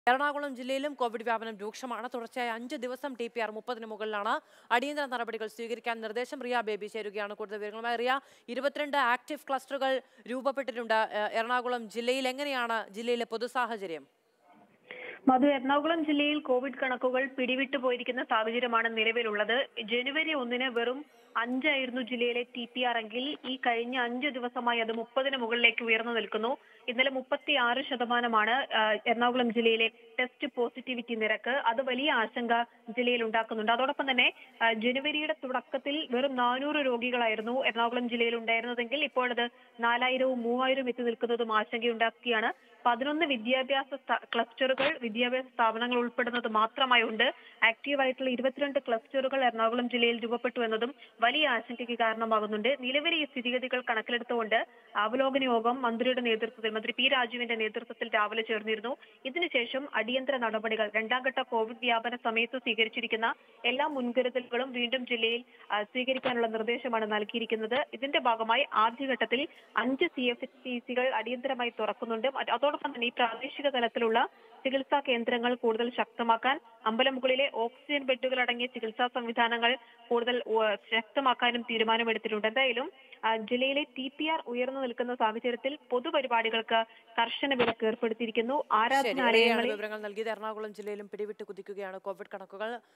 എറണാകുളം ജില്ലയിലും കോവിഡ് വ്യാപനം രൂക്ഷമാണ് തുടർച്ചയായ അഞ്ച് ദിവസം ടി പി ആർ മുപ്പതിന് മുകളിലാണ് അടിയന്തര നടപടികൾ സ്വീകരിക്കാൻ നിർദ്ദേശം റിയ ബേബി ചേരുകയാണ് കൂടുതൽ വിവരങ്ങളുമായി റിയ ഇരുപത്തിരണ്ട് ആക്റ്റീവ് ക്ലസ്റ്ററുകൾ രൂപപ്പെട്ടിട്ടുണ്ട് ഏഹ് എറണാകുളം ജില്ലയിൽ എങ്ങനെയാണ് ജില്ലയിലെ പൊതു സാഹചര്യം മധു എറണാകുളം ജില്ലയിൽ കോവിഡ് കണക്കുകൾ പിടിവിട്ടു പോയിരിക്കുന്ന സാഹചര്യമാണ് നിലവിലുള്ളത് ജനുവരി ഒന്നിന് വെറും അഞ്ചായിരുന്നു ജില്ലയിലെ ടി പി ആർ എങ്കിൽ ഈ കഴിഞ്ഞ അഞ്ച് ദിവസമായി അത് മുപ്പതിന് മുകളിലേക്ക് ഉയർന്നു നിൽക്കുന്നു ഇന്നലെ മുപ്പത്തി ആറ് ശതമാനമാണ് ആ, എറണാകുളം ജില്ലയിലെ ടെസ്റ്റ് പോസിറ്റിവിറ്റി നിരക്ക് അത് വലിയ ആശങ്ക ജില്ലയിൽ ഉണ്ടാക്കുന്നുണ്ട് അതോടൊപ്പം തന്നെ ആ, ജനുവരിയുടെ തുടക്കത്തിൽ വെറും നാനൂറ് രോഗികളായിരുന്നു എറണാകുളം ജില്ലയിൽ ഉണ്ടായിരുന്നതെങ്കിൽ ഇപ്പോഴത് നാലായിരവും മൂവായിരവും എത്തി നിൽക്കുന്നതും ആശങ്കയുണ്ടാക്കുകയാണ് പതിനൊന്ന് വിദ്യാഭ്യാസ സ്ഥാ- ക്ലസ്റ്ററുകൾ വിദ്യാഭ്യാസ സ്ഥാപനങ്ങൾ ഉൾപ്പെടുന്നത് മാത്രമായി ഉണ്ട് ആക്റ്റീവ് ആയിട്ടുള്ള ഇരുപത്തിരണ്ട് ക്ലസ്റ്ററുകൾ എറണാകുളം ജില്ലയിൽ രൂപപ്പെട്ടു എന്നതും വലിയ ആശങ്കയ്ക്ക് കാരണമാകുന്നുണ്ട് നിലവിലെ ഈ സ്ഥിതിഗതികൾ കണക്കിലെടുത്തുകൊണ്ട് അവലോകന യോഗം മന്ത്രിയുടെ നേതൃത്വത്തിൽ മന്ത്രി പി രാജുവിന്റെ നേതൃത്വത്തിൽ രാവിലെ ചേർന്നിരുന്നു ഇതിനുശേഷം അടിയന്തര നടപടികൾ രണ്ടാം ഘട്ട കോവിഡ് വ്യാപന സമയത്ത് സ്വീകരിച്ചിരിക്കുന്ന എല്ലാ മുൻകരുതലുകളും വീണ്ടും ജില്ലയിൽ ആ, സ്വീകരിക്കാനുള്ള നിർദ്ദേശമാണ് നൽകിയിരിക്കുന്നത് ഇതിന്റെ ഭാഗമായി ആദ്യഘട്ടത്തിൽ അഞ്ച് സി എഫ് ടി സികൾ അടിയന്തരമായി തുറക്കുന്നുണ്ട് മറ്റ് അതോടൊപ്പം തന്നെ ഈ പ്രാദേശിക തലത്തിലുള്ള ചികിത്സാ കേന്ദ്രങ്ങൾ കൂടുതൽ ശക്തമാക്കാൻ അമ്പലമുകളിലെ ഓക്സിജൻ ബെഡുകൾ അടങ്ങിയ ചികിത്സാ സംവിധാനങ്ങൾ കൂടുതൽ ഉ- ശക്തമാക്കാനും തീരുമാനമെടുത്തിട്ടുണ്ട് എന്തായാലും ആ, ജില്ലയിലെ ടി പി ആർ ഉയർന്നു നിൽക്കുന്ന സാഹചര്യത്തിൽ പൊതുപരിപാടികൾക്ക് കർശന വിലക്ക് ഏർപ്പെടുത്തിയിരിക്കുന്നു ശരി റിയയാണ് ആരാധനാലയങ്ങളിൽ വിവരങ്ങൾ നൽകിയത് എറണാകുളം ജില്ലയിലും പിടിവിട്ട് കുതിക്കുകയാണ് കോവിഡ് കണക്കുകൾ